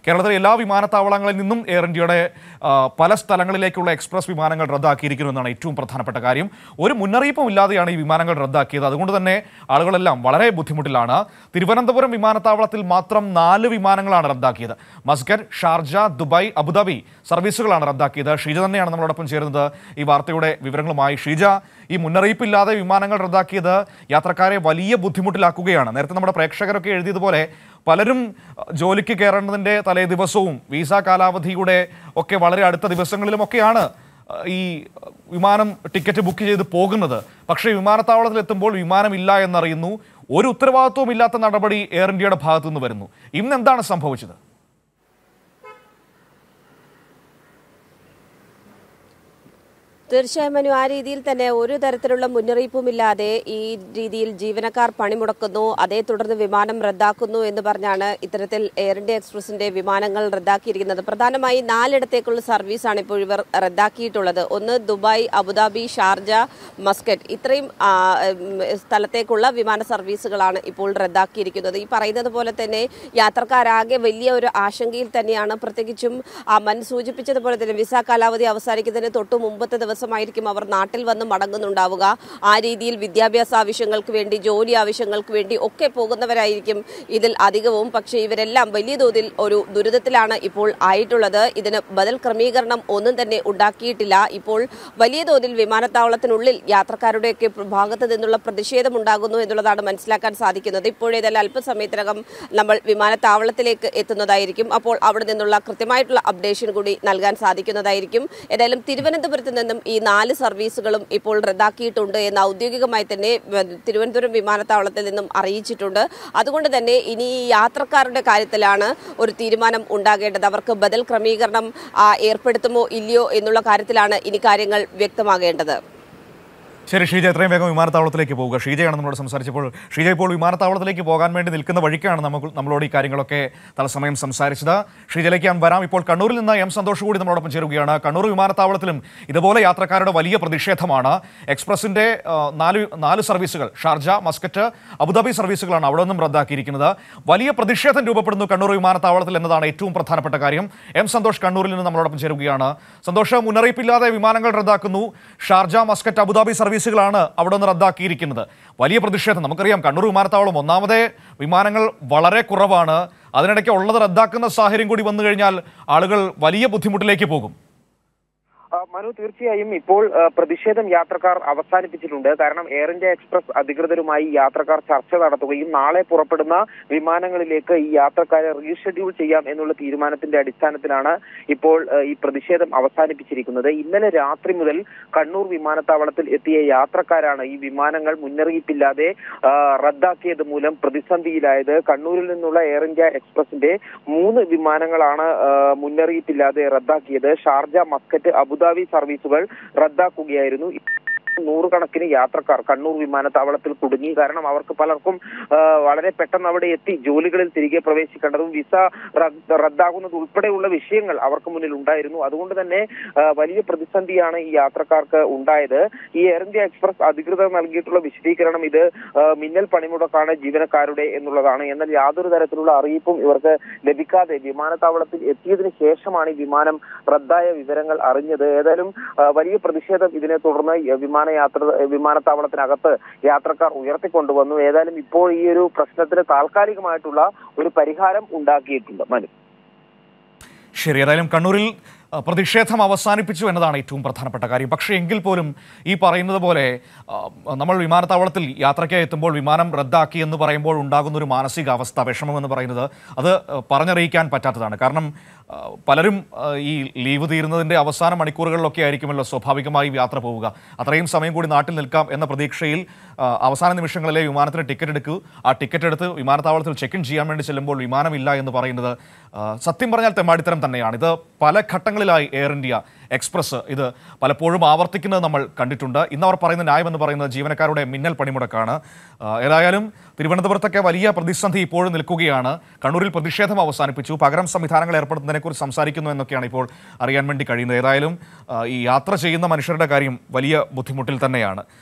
കേരളത്തിലെ എല്ലാ വിമാനത്താവളങ്ങളിൽ നിന്നും എയർ ഇന്ത്യയുടെ ആ, പല സ്ഥലങ്ങളിലേക്കുള്ള എക്സ്പ്രസ് വിമാനങ്ങൾ റദ്ദാക്കിയിരിക്കുന്നു എന്നാണ് ഏറ്റവും പ്രധാനപ്പെട്ട കാര്യം ഒരു മുന്നറിയിപ്പും ഇല്ലാതെയാണ് ഈ വിമാനങ്ങൾ റദ്ദാക്കിയത് അതുകൊണ്ട് തന്നെ ആളുകളെല്ലാം വളരെ ബുദ്ധിമുട്ടിലാണ് തിരുവനന്തപുരം വിമാനത്താവളത്തിൽ മാത്രം നാല് വിമാനങ്ങളാണ് റദ്ദാക്കിയത് മസ്കറ്റ് ഷാർജ ദുബായ് അബുദാബി സർവീസുകളാണ് റദ്ദാക്കിയത് ഷീജ തന്നെയാണ് നമ്മളോടൊപ്പം ചേരുന്നത് ഈ വാർത്തയുടെ വിവരങ്ങളുമായി ഷീജ ഈ മുന്നറിയിപ്പില്ലാതെ വിമാനങ്ങൾ റദ്ദാക്കിയത് യാത്രക്കാരെ വലിയ ബുദ്ധിമുട്ടിലാക്കുകയാണ് നേരത്തെ നമ്മുടെ പ്രേക്ഷകരൊക്കെ എഴുതിയതുപോലെ പലരും അഹ്, ജോലിക്ക് കയറേണ്ടതിൻ്റെ തലേ ദിവസവും വിസ കാലാവധിയുടെ ഒക്കെ വളരെ അടുത്ത ദിവസങ്ങളിലുമൊക്കെയാണ് അഹ്, ഈ വിമാനം ടിക്കറ്റ് ബുക്ക് ചെയ്ത് പോകുന്നത് പക്ഷേ വിമാനത്താവളത്തിൽ എത്തുമ്പോൾ വിമാനമില്ല എന്നറിയുന്നു ഒരു ഉത്തരവാദിത്വവും ഇല്ലാത്ത നടപടി എയർ ഇന്ത്യയുടെ ഭാഗത്തു നിന്ന് വരുന്നു ഇന്ന് എന്താണ് സംഭവിച്ചത് തീർച്ചയായും മനു ആ രീതിയിൽ തന്നെ ഒരു തരത്തിലുള്ള മുന്നറിയിപ്പുമില്ലാതെ ഈ രീതിയിൽ ജീവനക്കാർ പണിമുടക്കുന്നു അതേ തുടർന്ന് വിമാനം റദ്ദാക്കുന്നു എന്ന് പറഞ്ഞാണ് ഇത്തരത്തിൽ എയർ ഇന്ത്യ എക്സ്പ്രസിന്റെ വിമാനങ്ങൾ റദ്ദാക്കിയിരിക്കുന്നത് പ്രധാനമായി നാലിടത്തേക്കുള്ള സർവീസാണ് ഇപ്പോൾ ഇവർ റദ്ദാക്കിയിട്ടുള്ളത് ഒന്ന് ദുബായ് അബുദാബി ഷാർജ മസ്കറ്റ് ഇത്രയും ആ, ഉം, സ്ഥലത്തേക്കുള്ള വിമാന സർവീസുകളാണ് ഇപ്പോൾ റദ്ദാക്കിയിരിക്കുന്നത് ഈ പറയുന്നത് പോലെ തന്നെ യാത്രക്കാരാകെ വലിയ ഒരു ആശങ്കയിൽ തന്നെയാണ് പ്രത്യേകിച്ചും ആ, മൻ സൂചിപ്പിച്ചതുപോലെ തന്നെ വിസ കാലാവധി അവസാനിക്കുന്നതിന് തൊട്ടു മുമ്പത്തെ ദിവസമായിരിക്കും അവർ നാട്ടിൽ വന്ന് മടങ്ങുന്നുണ്ടാവുക ആ രീതിയിൽ വിദ്യാഭ്യാസ ആവശ്യങ്ങൾക്ക് വേണ്ടി ജോലി ആവശ്യങ്ങൾക്ക് വേണ്ടി ഒക്കെ പോകുന്നവരായിരിക്കും ഇതിൽ അധികവും പക്ഷേ ഇവരെല്ലാം വലിയ തോതിൽ ഒരു ദുരിതത്തിലാണ് ഇപ്പോൾ ആയിട്ടുള്ളത് ഇതിന് ബദൽ ക്രമീകരണം ഒന്നും തന്നെ ഉണ്ടാക്കിയിട്ടില്ല ഇപ്പോൾ വലിയ തോതിൽ വിമാനത്താവളത്തിനുള്ളിൽ യാത്രക്കാരുടെയൊക്കെ ഭാഗത്ത് നിന്നുള്ള പ്രതിഷേധം ഉണ്ടാകുന്നു എന്നുള്ളതാണ് മനസ്സിലാക്കാൻ സാധിക്കുന്നത് ഇപ്പോഴേതല്ല അല്പസമയത്തിനകം നമ്മൾ വിമാനത്താവളത്തിലേക്ക് എത്തുന്നതായിരിക്കും അപ്പോൾ അവിടെ നിന്നുള്ള കൃത്യമായിട്ടുള്ള അപ്ഡേഷൻ കൂടി നൽകാൻ സാധിക്കുന്നതായിരിക്കും ഏതായാലും തിരുവനന്തപുരത്ത് നിന്നും ഈ നാല് സർവീസുകളും ഇപ്പോൾ റദ്ദാക്കിയിട്ടുണ്ട് എന്ന് ഔദ്യോഗികമായി തന്നെ വ- തിരുവനന്തപുരം വിമാനത്താവളത്തിൽ നിന്നും അറിയിച്ചിട്ടുണ്ട് അതുകൊണ്ട് തന്നെ ഇനി ഈ യാത്രക്കാരുടെ കാര്യത്തിലാണ് ഒരു തീരുമാനം ഉണ്ടാകേണ്ടത് അവർക്ക് ബദൽ ക്രമീകരണം ആ, ഏർപ്പെടുത്തുമോ ഇല്ലയോ എന്നുള്ള കാര്യത്തിലാണ് ഇനി കാര്യങ്ങൾ വ്യക്തമാകേണ്ടത് ശരി ഷീജ എത്രയും വേഗം വിമാനത്താവളത്തിലേക്ക് പോവുക ഷീജയാണ് നമ്മളോട് സംസാരിച്ചപ്പോൾ ഷീജ ഇപ്പോൾ വിമാനത്താവളത്തിലേക്ക് പോകാൻ വേണ്ടി നിൽക്കുന്ന വഴിക്കാണ് നമുക്ക് നമ്മളോട് ഈ കാര്യങ്ങളൊക്കെ തത്സമയം സംസാരിച്ചത് ഷീജയിലേക്ക് ഞാൻ വരാം ഇപ്പോൾ കണ്ണൂരിൽ നിന്ന് എം സന്തോഷ് കൂടി നമ്മളോടൊപ്പം ചേരുകയാണ് കണ്ണൂർ വിമാനത്താവളത്തിലും ഇതുപോലെ യാത്രക്കാരുടെ വലിയ പ്രതിഷേധമാണ് എക്സ്പ്രസിന്റെ ആ, നാല് നാല് സർവീസുകൾ ഷാർജ മസ്കറ്റ് അബുദാബി സർവീസുകളാണ് അവിടെ നിന്നും റദ്ദാക്കിയിരിക്കുന്നത് വലിയ പ്രതിഷേധം രൂപപ്പെടുന്നു കണ്ണൂർ വിമാനത്താവളത്തിൽ എന്നതാണ് ഏറ്റവും പ്രധാനപ്പെട്ട കാര്യം എം സന്തോഷ് കണ്ണൂരിൽ നിന്ന് നമ്മളോടൊപ്പം ചേരുകയാണ് സന്തോഷ് മുന്നറിയിപ്പില്ലാതെ വിമാനങ്ങൾ റദ്ദാക്കുന്നു ഷാർജ മസ്കറ്റ് അബുദാബി സർവീസുകളാണ് അവിടെ നിന്ന് റദ്ദാക്കിയിരിക്കുന്നത് വലിയ പ്രതിഷേധം നമുക്കറിയാം കണ്ണൂർ വിമാനത്താവളം ഒന്നാമതേ വിമാനങ്ങൾ വളരെ കുറവാണ് അതിനിടയ്ക്ക് ഉള്ളത് റദ്ദാക്കുന്ന സാഹചര്യം കൂടി വന്നു കഴിഞ്ഞാൽ ആളുകൾ വലിയ ബുദ്ധിമുട്ടിലേക്ക് പോകും ആ, മനു തീർച്ചയായും ഇപ്പോൾ ആ, പ്രതിഷേധം യാത്രക്കാർ അവസാനിപ്പിച്ചിട്ടുണ്ട് കാരണം എയർ ഇന്ത്യ എക്സ്പ്രസ് അധികൃതരുമായി യാത്രക്കാർ ചർച്ച നടത്തുകയും നാളെ പുറപ്പെടുന്ന വിമാനങ്ങളിലേക്ക് ഈ യാത്രക്കാരെ റീഷെഡ്യൂൾ ചെയ്യാം എന്നുള്ള തീരുമാനത്തിന്റെ അടിസ്ഥാനത്തിലാണ് ഇപ്പോൾ ആ, ഈ പ്രതിഷേധം അവസാനിപ്പിച്ചിരിക്കുന്നത് ഇന്നലെ രാത്രി മുതൽ കണ്ണൂർ വിമാനത്താവളത്തിൽ എത്തിയ യാത്രക്കാരാണ് ഈ വിമാനങ്ങൾ മുന്നറിയിപ്പില്ലാതെ ആ, റദ്ദാക്കിയത് മൂലം പ്രതിസന്ധിയിലായത് കണ്ണൂരിൽ നിന്നുള്ള എയർ ഇന്ത്യ എക്സ്പ്രസിന്റെ മൂന്ന് വിമാനങ്ങളാണ് ആ, മുന്നറിയിപ്പില്ലാതെ റദ്ദാക്കിയത് ഷാർജ മസ്കറ്റ് അബുദാബി സർവീസുകൾ റദ്ദാക്കുകയായിരുന്നു നൂറുകണക്കിന് യാത്രക്കാർ കണ്ണൂർ വിമാനത്താവളത്തിൽ കുടുങ്ങി കാരണം അവർക്ക് പലർക്കും ആ, വളരെ പെട്ടെന്ന് അവിടെ എത്തി ജോലികളിൽ തിരികെ പ്രവേശിക്കേണ്ടതും വിസ റദ്ദ- റദ്ദാകുന്നത് ഉൾപ്പെടെയുള്ള വിഷയങ്ങൾ അവർക്ക് മുന്നിൽ ഉണ്ടായിരുന്നു അതുകൊണ്ട് തന്നെ ആ, വലിയ പ്രതിസന്ധിയാണ് ഈ യാത്രക്കാർക്ക് ഉണ്ടായത് ഈ എയർ ഇന്ത്യ എക്സ്പ്രസ് അധികൃതർ നൽകിയിട്ടുള്ള വിശദീകരണം ഇത് ആ, മിന്നൽ പണിമുടക്കാണ് ജീവനക്കാരുടെ എന്നുള്ളതാണ് എന്നാൽ യാതൊരു തരത്തിലുള്ള അറിയിപ്പും ഇവർക്ക് ലഭിക്കാതെ വിമാനത്താവളത്തിൽ എത്തിയതിനു ശേഷമാണ് ഈ വിമാനം റദ്ദായ വിവരങ്ങൾ അറിഞ്ഞത് ഏതായാലും ആ, വലിയ പ്രതിഷേധം ഇതിനെ തുടർന്ന് ഈ വിമാനയാത്ര വിമാനത്താവളത്തിനകത്ത് യാത്രക്കാർ ഉയർത്തിക്കൊണ്ടുവന്നു ഏതായാലും ഇപ്പോൾ ഈ ഒരു പ്രശ്നത്തിന് താൽക്കാലികമായിട്ടുള്ള ഒരു പരിഹാരം ഉണ്ടാക്കിയിട്ടുണ്ട് മനു ശരി ഏതായാലും കണ്ണൂരിൽ ആ, പ്രതിഷേധം അവസാനിപ്പിച്ചു എന്നതാണ് ഏറ്റവും പ്രധാനപ്പെട്ട കാര്യം പക്ഷേ എങ്കിൽ പോലും ഈ പറയുന്നത് പോലെ ആ, നമ്മൾ വിമാനത്താവളത്തിൽ യാത്രയ്ക്കായി എത്തുമ്പോൾ വിമാനം റദ്ദാക്കി എന്ന് പറയുമ്പോൾ ഉണ്ടാകുന്ന ഒരു മാനസികാവസ്ഥ വിഷമം എന്ന് പറയുന്നത് അത് ആ, പറഞ്ഞറിയിക്കാൻ പറ്റാത്തതാണ് കാരണം ആ, പലരും ആ, ഈ ലീവ് തീരുന്നതിൻ്റെ അവസാന മണിക്കൂറുകളിലൊക്കെ ആയിരിക്കുമല്ലോ സ്വാഭാവികമായും യാത്ര പോവുക അത്രയും സമയം കൂടി നാട്ടിൽ നിൽക്കാം എന്ന പ്രതീക്ഷയിൽ ആ, അവസാന നിമിഷങ്ങളിലെ വിമാനത്തിന് ടിക്കറ്റ് എടുക്കൂ ആ ടിക്കറ്റ് എടുത്ത് വിമാനത്താവളത്തിൽ ചെക്ക് ഇൻ ചെയ്യാൻ വേണ്ടി ചെല്ലുമ്പോൾ വിമാനമില്ല എന്ന് പറയുന്നത് ആ, സത്യം പറഞ്ഞാൽ തെമ്മാടിത്തരം തന്നെയാണ് ഇത് പല ഘട്ടങ്ങളിലായി എയർ ഇന്ത്യ എക്സ്പ്രസ് ഇത് പലപ്പോഴും ആവർത്തിക്കുന്നത് നമ്മൾ കണ്ടിട്ടുണ്ട് ഇന്ന് അവർ പറയുന്ന ന്യായം എന്ന് പറയുന്നത് ജീവനക്കാരുടെ മിന്നൽ പണിമുടക്കാണ് ആ, ഏതായാലും തിരുവനന്തപുരത്തൊക്കെ വലിയ പ്രതിസന്ധി ഇപ്പോഴും നിൽക്കുകയാണ് കണ്ണൂരിൽ പ്രതിഷേധം അവസാനിപ്പിച്ചു പകരം സംവിധാനങ്ങൾ ഏർപ്പെടുത്തുന്നതിനെക്കുറിച്ച് സംസാരിക്കുന്നു എന്നൊക്കെയാണ് ഇപ്പോൾ അറിയാൻ വേണ്ടി കഴിയുന്നത് ഏതായാലും ആ, ഈ യാത്ര ചെയ്യുന്ന മനുഷ്യരുടെ കാര്യം വലിയ ബുദ്ധിമുട്ടിൽ തന്നെയാണ്